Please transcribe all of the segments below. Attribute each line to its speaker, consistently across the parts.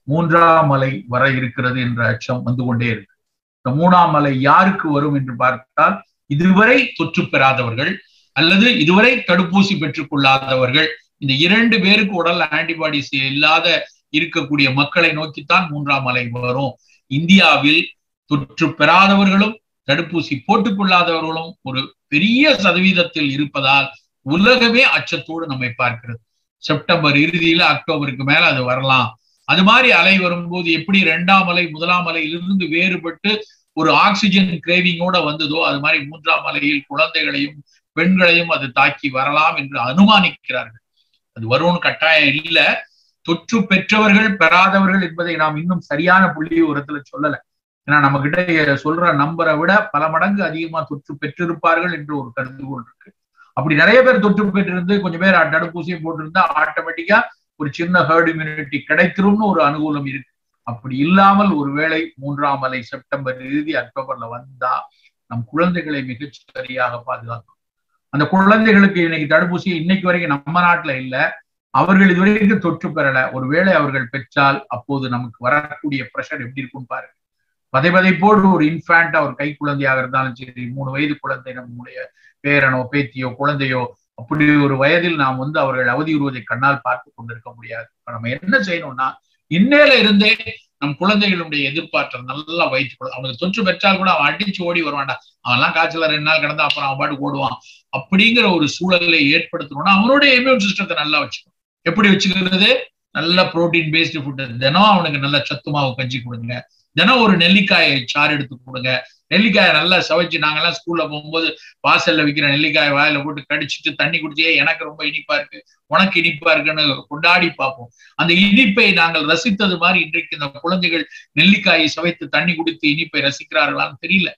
Speaker 1: மூன்றாம் அலை வர இருக்கிறது என்ற அச்சம் வந்து கொண்டே இருக்கு இந்த மூணாம் அலை யாருக்கு வரும் என்று பார்த்தால் இதுவரை தொற்று பெறாதவர்கள் அல்லது இதுவரை தடுப்பூசி பெற்றுக் கொள்ளாதவர்கள் இந்த இரண்டு பேருக்கு உடல் ஆன்டிபாடிஸ் இல்லாத இருக்கக்கூடிய மக்களை நோக்கித்தான் மூன்றாம் அலை வரும் இந்தியாவில் தொற்று பெறாதவர்களும் தடுப்பூசி போட்டுக் கொள்ளாதவர்களும் ஒரு பெரிய சதவீதத்தில் இருப்பதால் உலகமே அச்சத்தோடு நம்மை பார்க்கிறது செப்டம்பர் இறுதியில அக்டோபருக்கு மேல அது வரலாம் அது மாதிரி அலை வரும்போது எப்படி இரண்டாம் அலை முதலாம் அலையிலிருந்து வேறுபட்டு ஒரு ஆக்சிஜன் கிரேவிங்கோட வந்ததோ அது மாதிரி மூன்றாம் அலையில் குழந்தைகளையும் பெண்களையும் அது தாக்கி வரலாம் என்று அனுமானிக்கிறார்கள் அது வரும்னு கட்டாயம் இல்ல தொற்று பெற்றவர்கள் பெறாதவர்கள் என்பதை நாம் இன்னும் சரியான புள்ளி உரத்துல சொல்லல ஏன்னா நம்ம கிட்ட சொல்ற நம்பரை விட பல மடங்கு அதிகமா தொற்று பெற்றிருப்பார்கள் என்று ஒரு கருதுகோள் இருக்கு அப்படி நிறைய பேர் தொற்று பெற்றிருந்து கொஞ்சம் பேர் தடுப்பூசியை போட்டிருந்தா ஆட்டோமேட்டிக்கா ஒரு சின்ன ஹேர்ட் இம்யூனிட்டி கிடைத்திரும்னு ஒரு அனுகூலம் இருக்கு அப்படி இல்லாமல் ஒருவேளை மூன்றாம் அலை செப்டம்பர் இறுதி அக்டோபர்ல வந்தா நம் குழந்தைகளை மிகச் சரியாக பாதுகாக்கும் அந்த குழந்தைகளுக்கு இன்னைக்கு தடுப்பூசி இன்னைக்கு வரைக்கும் நம்ம நாட்டுல இல்ல அவர்கள் இதுவரைக்கும் தொற்று பெறல ஒருவேளை அவர்கள் பெற்றால் அப்போது நமக்கு வரக்கூடிய ப்ரெஷர் எப்படி இருக்கும்னு பாருங்க பதை பதைப்போடு ஒரு இன்ஃபேண்டா ஒரு கை குழந்தையாக இருந்தாலும் சரி மூணு வயது குழந்தை நம்முடைய பேரனோ பேத்தியோ குழந்தையோ அப்படி ஒரு வயதில் நாம் வந்து அவர்கள் அவதியுறுவதை கண்ணால் பார்த்து கொண்டிருக்க முடியாது நம்ம என்ன செய்யணும்னா இன்னையில இருந்தே நம் குழந்தைகளுடைய எதிர்பார்த்தல் நல்லா வைத்துக் அவனுக்கு தொற்று பெற்றால் கூட அவன் அடிச்சு ஓடி வருவான்டா அவன்லாம் காய்ச்சல ரெண்டு நாள் கிடந்தா அப்புறம் அவன் பாட்டுக்கு ஓடுவான் அப்படிங்கிற ஒரு சூழலை ஏற்படுத்தணும்னா அவனுடைய இம்யூன் சிஸ்டத்தை நல்லா வச்சுக்கணும் எப்படி வச்சுக்கிறது நல்ல புரோட்டீன் பேஸ்டு ஃபுட் தினம் அவனுக்கு நல்ல சத்து மாவு கஞ்சி கொடுங்க தினம் ஒரு நெல்லிக்காயை சாறு எடுத்து கொடுங்க நெல்லிக்காயை நல்லா சவைச்சு நாங்கெல்லாம் ஸ்கூல்ல போகும்போது வாசல்ல விற்கிற நெல்லிக்காயை வாயில போட்டு கடிச்சிட்டு தண்ணி குடிச்சே எனக்கு ரொம்ப இனிப்பா இருக்கு உனக்கு இனிப்பா இருக்குன்னு கொண்டாடி பார்ப்போம் அந்த இனிப்பை நாங்கள் ரசித்தது மாதிரி இன்றைக்கு இந்த குழந்தைகள் நெல்லிக்காயை சவைத்து தண்ணி குடித்து இனிப்பை ரசிக்கிறார்களான்னு தெரியல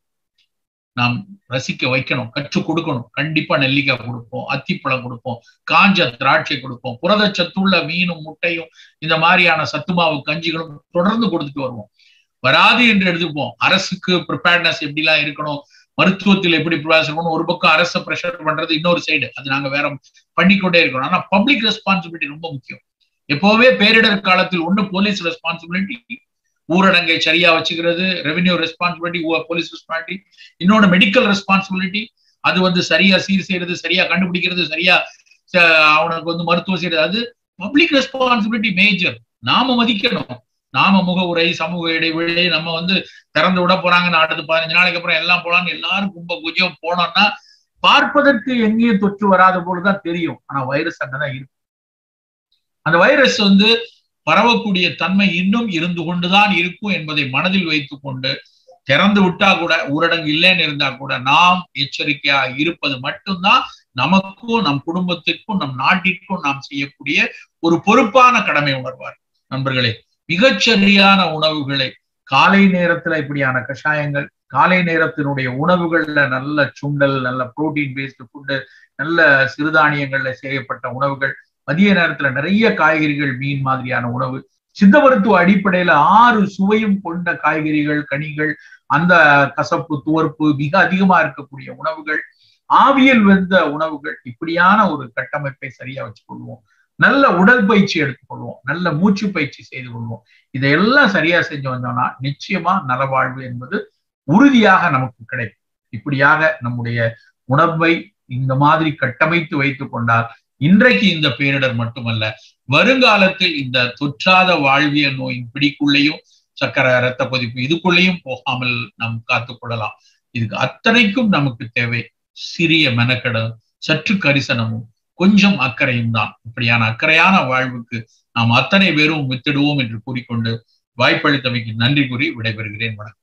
Speaker 1: நாம் ரசிக்க வைக்கணும் கற்றுக் கொடுக்கணும் கண்டிப்பா நெல்லிக்காய் கொடுப்போம் அத்திப்பழம் கொடுப்போம் காஞ்ச திராட்சை கொடுப்போம் புரதச்சத்துள்ள மீனும் முட்டையும் இந்த மாதிரியான சத்துமாவு கஞ்சிகளும் தொடர்ந்து கொடுத்துட்டு வருவோம் வராது என்று எடுத்துப்போம் அரசுக்கு ப்ரிப்பேர்னஸ் எப்படிலாம் இருக்கணும் மருத்துவத்தில் எப்படி ப்ரிப்பேர் இருக்கணும் ஒரு பக்கம் அரசை ப்ரெஷர் பண்றது இன்னொரு சைடு அது நாங்க வேற பண்ணிக்கொண்டே இருக்கணும் ஆனா பப்ளிக் ரெஸ்பான்சிபிலிட்டி ரொம்ப முக்கியம் எப்போவே பேரிடர் காலத்தில் ஒண்ணு போலீஸ் ரெஸ்பான்சிபிலிட்டி ஊரடங்கை சரியா வச்சுக்கிறது ரெவென்யூ ரெஸ்பான்சிபிலிட்டி போலீஸ் ரெஸ்பான்சிபிலிட்டி இன்னொன்னு மெடிக்கல் ரெஸ்பான்சிபிலிட்டி அது வந்து சரியா சீர் செய்யறது சரியா கண்டுபிடிக்கிறது சரியா அவனுக்கு வந்து மருத்துவம் செய்யறது அது பப்ளிக் ரெஸ்பான்சிபிலிட்டி மேஜர் நாம மதிக்கணும் நாம முக உரை சமூக இடைவெளி நம்ம வந்து திறந்து விட போறாங்க அடுத்து பதினஞ்சு நாளைக்கு அப்புறம் எல்லாம் போலான்னு எல்லாரும் கும்ப குஜம் போனோம்னா பார்ப்பதற்கு எங்கேயும் தொற்று வராத போலதான் தெரியும் ஆனா வைரஸ் அங்கதான் இருக்கு அந்த வைரஸ் வந்து பரவக்கூடிய தன்மை இன்னும் இருந்து கொண்டுதான் இருக்கும் என்பதை மனதில் வைத்துக் கொண்டு திறந்து விட்டா கூட ஊரடங்கு இல்லைன்னு இருந்தா கூட நாம் எச்சரிக்கையா இருப்பது மட்டும்தான் நமக்கும் நம் குடும்பத்திற்கும் நம் நாட்டிற்கும் நாம் செய்யக்கூடிய ஒரு பொறுப்பான கடமை உணர்வார் நண்பர்களே மிகச்சரியான உணவுகளை காலை நேரத்துல இப்படியான கஷாயங்கள் காலை நேரத்தினுடைய உணவுகள்ல நல்ல சுண்டல் நல்ல புரோட்டீன் பேஸ்டு ஃபுட்டு நல்ல சிறுதானியங்கள்ல செய்யப்பட்ட உணவுகள் மதிய நேரத்துல நிறைய காய்கறிகள் மீன் மாதிரியான உணவு சித்த மருத்துவ அடிப்படையில ஆறு சுவையும் கொண்ட காய்கறிகள் கனிகள் அந்த கசப்பு துவர்ப்பு மிக அதிகமா இருக்கக்கூடிய உணவுகள் ஆவியல் வெந்த உணவுகள் இப்படியான ஒரு கட்டமைப்பை சரியா வச்சுக்கொள்வோம் நல்ல உடல் பயிற்சி எடுத்துக்கொள்வோம் நல்ல மூச்சு பயிற்சி செய்து கொள்வோம் இதையெல்லாம் சரியா செஞ்சு வந்தோம்னா நிச்சயமா நலவாழ்வு என்பது உறுதியாக நமக்கு கிடைக்கும் இப்படியாக நம்முடைய உணர்வை இந்த மாதிரி கட்டமைத்து வைத்துக் கொண்டால் இன்றைக்கு இந்த பேரிடர் மட்டுமல்ல வருங்காலத்தில் இந்த தொற்றாத வாழ்வியல் நோயின் பிடிக்குள்ளேயும் சக்கர இரத்த கொதிப்பு இதுக்குள்ளேயும் போகாமல் நாம் காத்துக் கொள்ளலாம் இதுக்கு அத்தனைக்கும் நமக்கு தேவை சிறிய மெனக்கடல் சற்று கரிசனமும் கொஞ்சம் அக்கறையும் தான் இப்படியான அக்கறையான வாழ்வுக்கு நாம் அத்தனை பேரும் வித்திடுவோம் என்று கூறிக்கொண்டு வாய்ப்பளித்தமைக்கு நன்றி கூறி விடைபெறுகிறேன் வணக்கம்